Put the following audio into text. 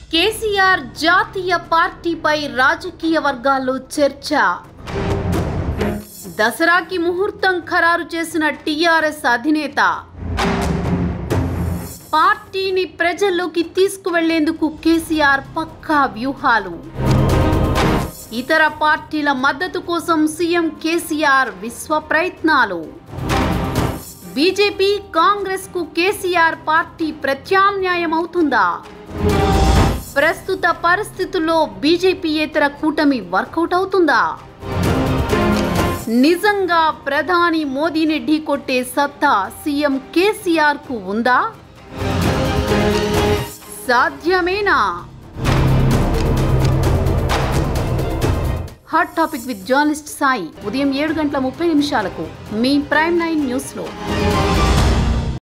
కేసీఆర్ జాతీయ పార్టీపై రాజకీయ వర్గాల్లో చర్చ దసరాకి ముహూర్తం ఖరారు చేసిన టీఆర్ఎస్ అధినేత పార్టీని ప్రజల్లోకి తీసుకువెళ్లేందుకు కేసీఆర్ పక్కా వ్యూహాలు ఇతర పార్టీల మద్దతు కోసం సీఎం కేసీఆర్ విశ్వ ప్రయత్నాలు బీజేపీ కాంగ్రెస్ కు కేసీఆర్ పార్టీ ప్రత్యామ్నాయం అవుతుందా ప్రస్తుత పరిస్థితుల్లో బీజేపీయేతర కూటమి వర్కౌట్ అవుతుందా నిజంగా ప్రధాని మోదీని ఢీకొట్టే సత్తా సీఎం కేసీఆర్ కు ఉందా సాధ్యమేనా hot topic with journalist Sai ఉదయం ఏడు గంటల ముప్పై నిమిషాలకు మీ ప్రైమ్ నైన్ న్యూస్లో